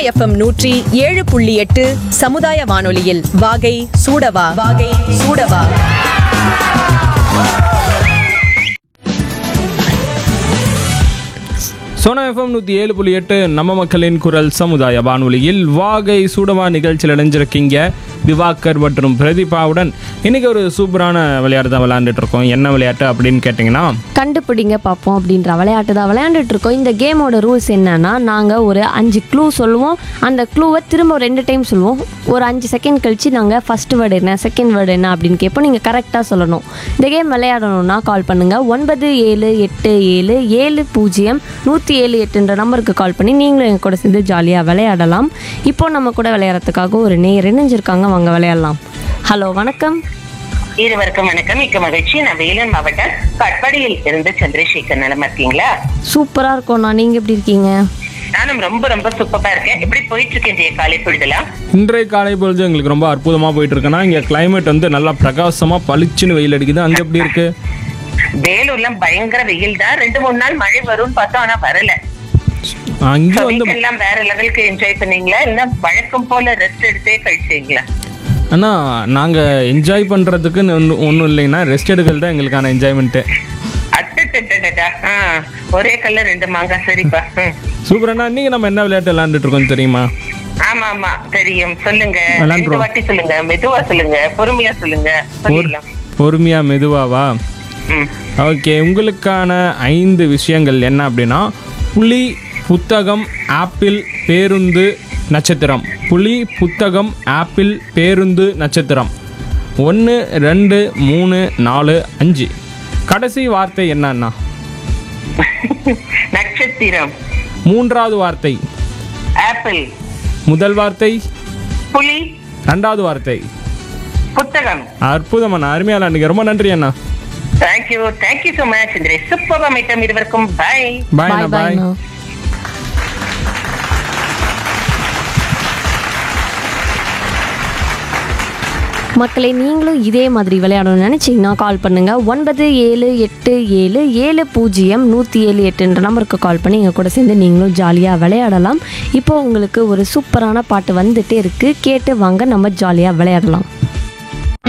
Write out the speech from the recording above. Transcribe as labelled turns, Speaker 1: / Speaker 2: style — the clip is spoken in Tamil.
Speaker 1: எஃப்எம் நூற்றி ஏழு புள்ளி எட்டு சமுதாய வானொலியில் வாகை சூடவா வாகை சூடவா
Speaker 2: சோனா எஃப்எம் நூற்றி ஏழு புள்ளி எட்டு நம்ம மக்களின் குரல் சமுதாய வானொலியில் வாகை சூடவா நிகழ்ச்சியில் இணைஞ்சிருக்கீங்க திவாகர் மற்றும் பிரதீபாவுடன் இன்னைக்கு ஒரு சூப்பரான விளையாட்டு தான் விளையாண்டுட்டு இருக்கோம் என்ன விளையாட்டு அப்படின்னு கேட்டிங்கன்னா
Speaker 3: கண்டுபிடிங்க பார்ப்போம் அப்படின்ற விளையாட்டு தான் விளையாண்டுட்டு இருக்கோம் இந்த கேமோட ரூல்ஸ் என்னன்னா நாங்கள் ஒரு அஞ்சு க்ளூ சொல்லுவோம் அந்த க்ளூவை திரும்ப ரெண்டு டைம் சொல்லுவோம் ஒரு அஞ்சு செகண்ட் கழிச்சு நாங்கள் ஃபர்ஸ்ட் வேர்டு என்ன செகண்ட் வேர்டு என்ன அப்படின்னு கேட்போம் நீங்கள் கரெக்டாக சொல்லணும் இந்த கேம் விளையாடணும்னா கால் பண்ணுங்கள் ஒன்பது ஏழு எட்டு ஏழு ஏழு பூஜ்ஜியம் நூற்றி ஏழு எட்டுன்ற நம்பருக்கு கால் பண்ணி நீங்களும் எங்கள் கூட சேர்ந்து ஜாலியாக விளையாடலாம் இப்போ நம்ம கூட விளையாடுறதுக்காக ஒரு நேர் இணைஞ்சிருக்காங்க வாங்க விளையாடலாம் ஹலோ வணக்கம்
Speaker 4: இருவருக்கும் வணக்கம் மிக்க மகிழ்ச்சி நான் வேலூர் மாவட்டம் கட்பாடியில் இருந்து சந்திரசேகர் நலமா இருக்கீங்களா
Speaker 3: சூப்பராக இருக்கோண்ணா நீங்கள் எப்படி இருக்கீங்க
Speaker 4: நானும் ரொம்ப ரொம்ப சூப்பரா இருக்கேன் எப்படி போயிட்டு இருக்கு இன்றைய காலை பொழுதுலாம்
Speaker 2: இன்றைய காலை பொழுது எங்களுக்கு ரொம்ப அற்புதமாக போயிட்டு இருக்குன்னா இங்கே கிளைமேட் வந்து நல்லா பிரகாசமாக பளிச்சுன்னு வெயில் அடிக்குது அங்கே எப்படி இருக்கு
Speaker 4: வேலூர்ல பயங்கர வெயில் தான் ரெண்டு மூணு நாள் மழை வரும்னு பார்த்தோம் ஆனா வரல
Speaker 2: அங்கே வந்து
Speaker 4: எல்லாம் வேற லெவலுக்கு என்ஜாய் பண்ணீங்களா இல்ல வழக்கம் போல ரெஸ்ட் எடுத்தே கழிச்சீங்களா
Speaker 2: அண்ணா நாங்கள் என்ஜாய் பண்ணுறதுக்குன்னு ஒன்றும் ஒன்றும் இல்லைங்கன்னா ரெஸ்ட் எடுக்கிறது தான் எங்களுக்கான என்ஜாய்மெண்ட்டு
Speaker 4: அட்டா ஒரே கல்ல ரெண்டு மாங்காய் சரிப்பா ம்.
Speaker 2: சூப்பரண்ணா நீங்கள் நம்ம என்ன விளையாட்டு விளையாண்டுட்டு இருக்கோம் தெரியுமா
Speaker 4: ஆமா ஆமா தெரியும் சொல்லுங்க
Speaker 2: விளையாண்டுருவோம்.
Speaker 4: ரெண்டு வாட்டி சொல்லுங்க மெதுவா சொல்லுங்க பொறுமையா சொல்லுங்க சொல்லிடலாம்
Speaker 2: பொறுமையாக மெதுவாவா
Speaker 4: ம்
Speaker 2: ஓகே உங்களுக்கான ஐந்து விஷயங்கள் என்ன அப்படின்னா புலி புத்தகம் ஆப்பிள் பேருந்து நட்சத்திரம் புலி புத்தகம் ஆப்பிள் பேருந்து நட்சத்திரம் ஒன்று ரெண்டு மூணு நாலு அஞ்சு கடைசி வார்த்தை என்னன்னா
Speaker 4: நட்சத்திரம்
Speaker 2: மூன்றாவது வார்த்தை
Speaker 4: ஆப்பிள்
Speaker 2: முதல் வார்த்தை
Speaker 4: புலி
Speaker 2: ரெண்டாவது வார்த்தை
Speaker 4: புத்தகம்
Speaker 2: அற்புதம் அண்ணா அருமையாக விளையாண்டுங்க ரொம்ப நன்றி அண்ணா
Speaker 4: தேங்க்யூ தேங்க்யூ so மச் இந்த சூப்பர் அமைட்டம் இருவருக்கும் பை
Speaker 2: பாய் அண்ணா பாய்
Speaker 3: பாய்ண்ணா மக்களை நீங்களும் இதே மாதிரி விளையாடணும்னு நினச்சிங்கன்னா கால் பண்ணுங்கள் ஒன்பது ஏழு எட்டு ஏழு ஏழு பூஜ்ஜியம் நூற்றி ஏழு எட்டுன்ற நம்பருக்கு கால் பண்ணி எங்கள் கூட சேர்ந்து நீங்களும் ஜாலியாக விளையாடலாம் இப்போ உங்களுக்கு ஒரு சூப்பரான பாட்டு வந்துட்டே இருக்குது கேட்டு வாங்க நம்ம ஜாலியாக விளையாடலாம்